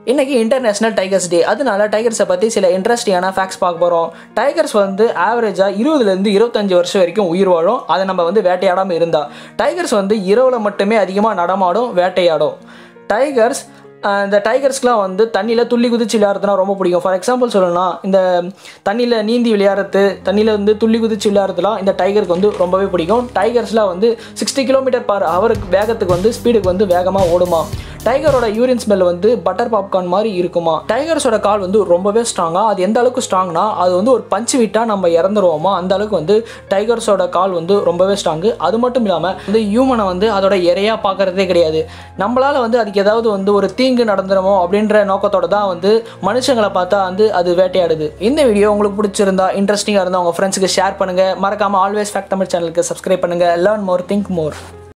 இன்னைக்கு international tigers டே அதனால டைகர்ஸை பற்றி சில இன்ட்ரெஸ்டிங்கான ஃபேக்ட்ஸ் பார்க்க போகிறோம் டைகர்ஸ் வந்து ஆவரேஜாக இருபதுலேருந்து இருபத்தஞ்சு வருஷம் வரைக்கும் உயிர் வாழும் அதை நம்ம வந்து வேட்டையாடாமல் இருந்தால் டைகர்ஸ் வந்து இரவில் மட்டுமே அதிகமாக நடமாடும் வேட்டையாடும் டைகர்ஸ் ஆஹ் இந்த டைகர்ஸ்க்குலாம் வந்து தண்ணியில் துள்ளி குதிச்சு விளையாடுறதுனா ரொம்ப பிடிக்கும் ஃபார் எக்ஸாம்பிள் சொல்லணும்னா இந்த தண்ணியில் நீந்தி விளையாடுறது தண்ணியில் வந்து துள்ளி குதிச்சு விளையாடுறதுலாம் இந்த டைகருக்கு வந்து ரொம்பவே பிடிக்கும் டைகர்ஸ்லாம் வந்து சிக்ஸ்டி கிலோமீட்டர் பர் ஹவருக்கு வேகத்துக்கு வந்து ஸ்பீடுக்கு வந்து வேகமாக ஓடுமா டைகரோட யூரின் ஸ்மெல் வந்து பட்டர் பாப்கார்ன் மாதிரி இருக்குமா டைகர்ஸோட கால் வந்து ரொம்பவே ஸ்ட்ராங்காக அது எந்த அளவுக்கு ஸ்ட்ராங்னா அது வந்து ஒரு பஞ்சு விட்டால் நம்ம இறந்துருவோமா அந்த அளவுக்கு வந்து டைகர்ஸோட கால் வந்து ரொம்பவே ஸ்ட்ராங்கு அது மட்டும் இல்லாமல் வந்து ஹியூமனை வந்து அதோட இறையாக பார்க்கறதே கிடையாது நம்மளால் வந்து அதுக்கு ஏதாவது வந்து ஒரு தீங்கு நடந்துருமோ அப்படின்ற நோக்கத்தோட தான் வந்து மனுஷங்களை பார்த்தா வந்து அது வேட்டையாடுது இந்த வீடியோ உங்களுக்கு பிடிச்சிருந்தா இன்ட்ரெஸ்டிங்காக இருந்தால் உங்கள் ஃப்ரெண்ட்ஸுக்கு ஷேர் பண்ணுங்கள் மறக்காமல் ஆல்வேஸ் ஃபேக்ட் தமிழ் சேனலுக்கு சப்ஸ்கிரைப் பண்ணுங்கள் லேர்ன் மோர் திங்க் மோர்